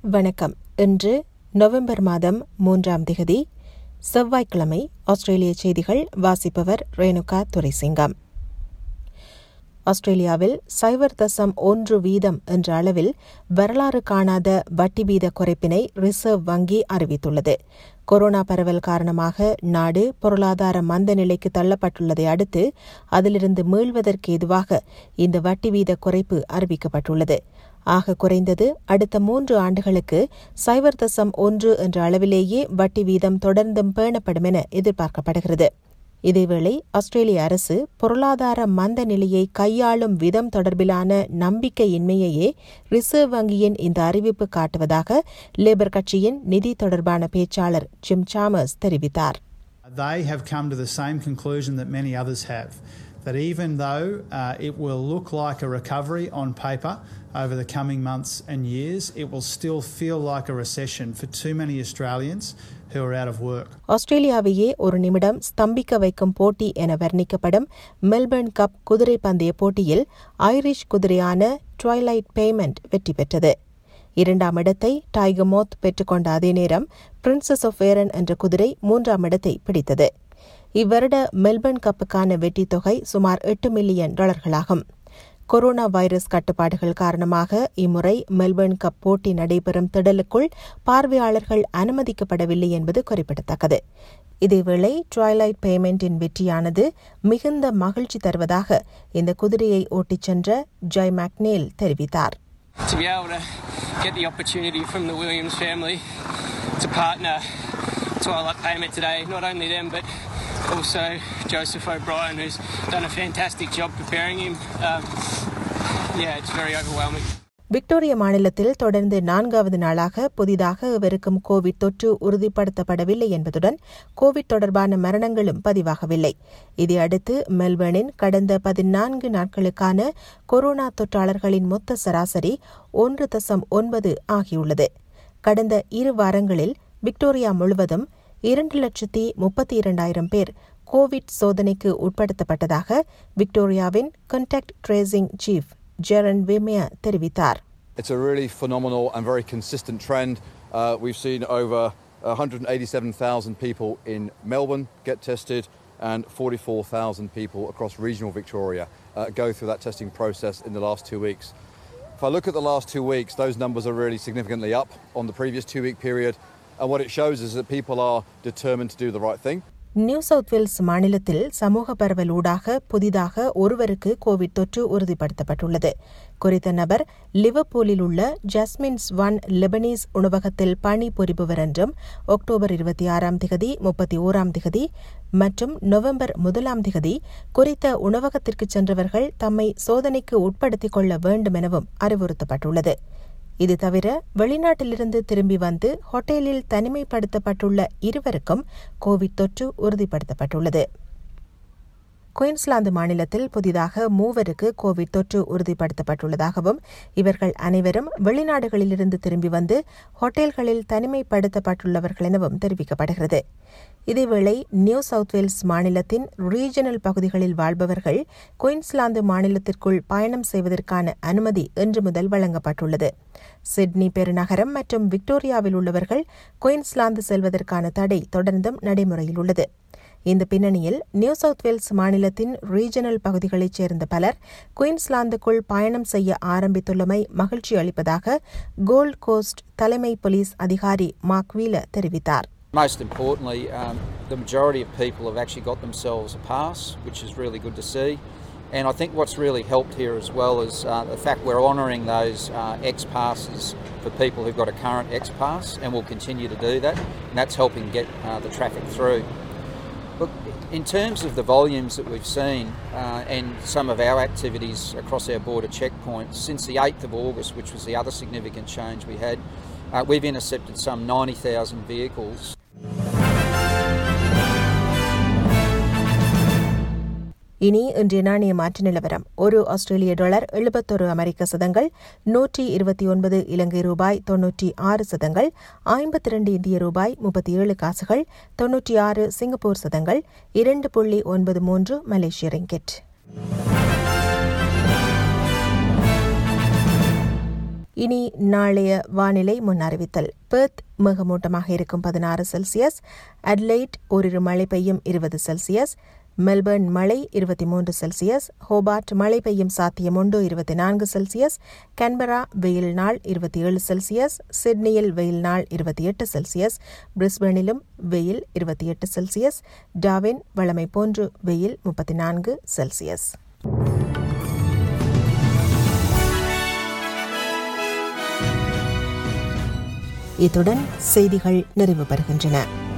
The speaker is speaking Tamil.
வணக்கம் இன்று நவம்பர் மாதம் மூன்றாம் திகதி செவ்வாய்க்கிழமை ஆஸ்திரேலிய செய்திகள் வாசிப்பவர் ரேணுகா துரைசிங்கம் ஆஸ்திரேலியாவில் சைபர் தசம் ஒன்று வீதம் என்ற அளவில் வரலாறு காணாத வட்டி வீத குறைப்பினை ரிசர்வ் வங்கி அறிவித்துள்ளது கொரோனா பரவல் காரணமாக நாடு பொருளாதார மந்த நிலைக்கு தள்ளப்பட்டுள்ளதை அடுத்து அதிலிருந்து மீள்வதற்கு எதுவாக இந்த வட்டி வீத குறைப்பு அறிவிக்கப்பட்டுள்ளது ஆக குறைந்தது அடுத்த மூன்று ஆண்டுகளுக்கு சைபர் தசம் ஒன்று என்ற அளவிலேயே வட்டி வீதம் தொடர்ந்தும் பேணப்படும் என எதிர்பார்க்கப்படுகிறது இதேவேளை ஆஸ்திரேலிய அரசு பொருளாதார மந்த நிலையை கையாளும் விதம் தொடர்பிலான நம்பிக்கையின்மையையே ரிசர்வ் வங்கியின் இந்த அறிவிப்பு காட்டுவதாக லேபர் கட்சியின் நிதி தொடர்பான பேச்சாளர் ஜிம் சாமர்ஸ் தெரிவித்தார் They have come to the same conclusion that many others have that even though uh, it will look like a recovery on paper over the coming months and years, it will still feel like a recession for too many Australians who are out of work. ஆஸ்திரேலியாவையே ஒரு நிமிடம் ஸ்தம்பிக்க வைக்கும் போட்டி என வர்ணிக்கப்படும் மெல்பர்ன் கப் குதிரை பந்தய போட்டியில் ஐரிஷ் குதிரையான ட்வைலைட் பேமெண்ட் வெற்றி பெற்றது இரண்டாம் இடத்தை டைகர் மோத் பெற்றுக்கொண்ட அதே நேரம் பிரின்சஸ் ஆஃப் ஏரன் என்ற குதிரை மூன்றாம் இடத்தை பிடித்தது இவ்வருட மெல்பர்ன் கப்புக்கான வெற்றித் தொகை சுமார் எட்டு மில்லியன் டாலர்களாகும் கொரோனா வைரஸ் கட்டுப்பாடுகள் காரணமாக இம்முறை மெல்பர்ன் கப் போட்டி நடைபெறும் திடலுக்குள் பார்வையாளர்கள் அனுமதிக்கப்படவில்லை என்பது குறிப்பிடத்தக்கது இதேவேளை ட்வைலைட் பேமெண்டின் வெற்றியானது மிகுந்த மகிழ்ச்சி தருவதாக இந்த குதிரையை ஓட்டிச் சென்ற ஜாய் மேக்னேல் தெரிவித்தார் to be able to get the opportunity from the Williams family to partner Twilight Payment today. Not only them, but also Joseph O'Brien, who's done a fantastic job preparing him. Um, yeah, it's very overwhelming. Victoria மாநிலத்தில் தொடர்ந்து நான்காவது நாளாக புதிதாக இவருக்கும் கோவிட் தொற்று உறுதிப்படுத்தப்படவில்லை என்பதுடன் கோவிட் தொடர்பான மரணங்களும் பதிவாகவில்லை இதையடுத்து மெல்பர்னின் கடந்த பதினான்கு நாட்களுக்கான கொரோனா தொற்றாளர்களின் மொத்த சராசரி ஒன்று தசம் ஒன்பது ஆகியுள்ளது கடந்த இரு வாரங்களில் விக்டோரியா முழுவதும் இரண்டு லட்சத்தி முப்பத்தி இரண்டாயிரம் பேர் கோவிட் சோதனைக்கு உட்படுத்தப்பட்டதாக விக்டோரியாவின் contact tracing chief Jeroen Weimar தெரிவித்தார் It's a really phenomenal and very consistent trend. Uh, we've seen over 187,000 people in Melbourne get tested and 44,000 people across regional Victoria uh, go through that testing process in the last two weeks. If I look at the last two weeks, those numbers are really significantly up on the previous two week period. And what it shows is that people are determined to do the right thing. New South Wales மாநிலத்தில் சமூக பரவல் ஊடாக புதிதாக ஒருவருக்கு கோவிட் தொற்று உறுதிப்படுத்தப்பட்டுள்ளது குறித்த நபர் லிவர்பூலில் உள்ள ஜஸ்மின்ஸ் ஒன் லெபனீஸ் உணவகத்தில் பணி புரிபவர் என்றும் அக்டோபர் இருபத்தி ஆறாம் திகதி முப்பத்தி ஓராம் திகதி மற்றும் நவம்பர் முதலாம் திகதி குறித்த உணவகத்திற்கு சென்றவர்கள் தம்மை சோதனைக்கு உட்படுத்திக் கொள்ள வேண்டும் எனவும் அறிவுறுத்தப்பட்டுள்ளது இது தவிர வெளிநாட்டிலிருந்து திரும்பி வந்து ஹோட்டலில் தனிமைப்படுத்தப்பட்டுள்ள இருவருக்கும் கோவிட் தொற்று உறுதிப்படுத்தப்பட்டுள்ளது குயின்ஸ்லாந்து மாநிலத்தில் புதிதாக மூவருக்கு கோவிட் தொற்று உறுதிப்படுத்தப்பட்டுள்ளதாகவும் இவர்கள் அனைவரும் வெளிநாடுகளிலிருந்து திரும்பி வந்து ஹோட்டல்களில் தனிமைப்படுத்தப்பட்டுள்ளவர்கள் எனவும் தெரிவிக்கப்படுகிறது இதேவேளை நியூ சவுத் வேல்ஸ் மாநிலத்தின் ரீஜனல் பகுதிகளில் வாழ்பவர்கள் குயின்ஸ்லாந்து மாநிலத்திற்குள் பயணம் செய்வதற்கான அனுமதி இன்று முதல் வழங்கப்பட்டுள்ளது சிட்னி பெருநகரம் மற்றும் விக்டோரியாவில் உள்ளவர்கள் குயின்ஸ்லாந்து செல்வதற்கான தடை தொடர்ந்தும் நடைமுறையில் உள்ளது இந்த பின்னணியில் நியூ சவுத் வேல்ஸ் மாநிலத்தின் ரீஜனல் பகுதிகளைச் சேர்ந்த பலர் குயின்ஸ்லாந்துக்குள் பயணம் செய்ய ஆரம்பித்துள்ளமை மகிழ்ச்சி அளிப்பதாக கோல்ட் கோஸ்ட் தலைமை போலீஸ் அதிகாரி மார்க் வீல தெரிவித்தார் Most importantly, um, the majority of people have actually got themselves a pass, which is really good to see. And I think what's really helped here as well is uh, the fact we're honouring those uh, X passes for people who've got a current X pass, and we'll continue to do that. And that's helping get uh, the traffic through. Look, in terms of the volumes that we've seen uh, and some of our activities across our border checkpoints, since the 8th of August, which was the other significant change we had, uh, we've intercepted some 90,000 vehicles. இனி இன்றைய நாணய மாற்று நிலவரம் ஒரு ஆஸ்திரேலிய டாலர் எழுபத்தொரு அமெரிக்க சதங்கள் நூற்றி இருபத்தி ஒன்பது இலங்கை ரூபாய் தொன்னூற்றி ஆறு சதங்கள் ஐம்பத்தி இரண்டு இந்திய ரூபாய் முப்பத்தி ஏழு காசுகள் தொன்னூற்றி ஆறு சிங்கப்பூர் சதங்கள் இரண்டு புள்ளி ஒன்பது மூன்று மலேசிய ரிங்கெட் இனி நாளைய வானிலை முன் அறிவித்தல் பெர்த் மிகமூட்டமாக இருக்கும் பதினாறு செல்சியஸ் அட்லைட் ஓரிரு மழை பெய்யும் இருபது செல்சியஸ் மெல்பர்ன் மழை இருபத்தி மூன்று செல்சியஸ் ஹோபார்ட் மழை பெய்யும் சாத்தியம் உண்டு இருபத்தி நான்கு செல்சியஸ் கன்பரா வெயில் நாள் இருபத்தி ஏழு செல்சியஸ் சிட்னியில் வெயில் நாள் இருபத்தி எட்டு செல்சியஸ் பிரிஸ்பனிலும் வெயில் இருபத்தி எட்டு செல்சியஸ் டாவின் வளமை போன்று வெயில் முப்பத்தி நான்கு செல்சியஸ் இத்துடன் செய்திகள் நிறைவு பெறுகின்றன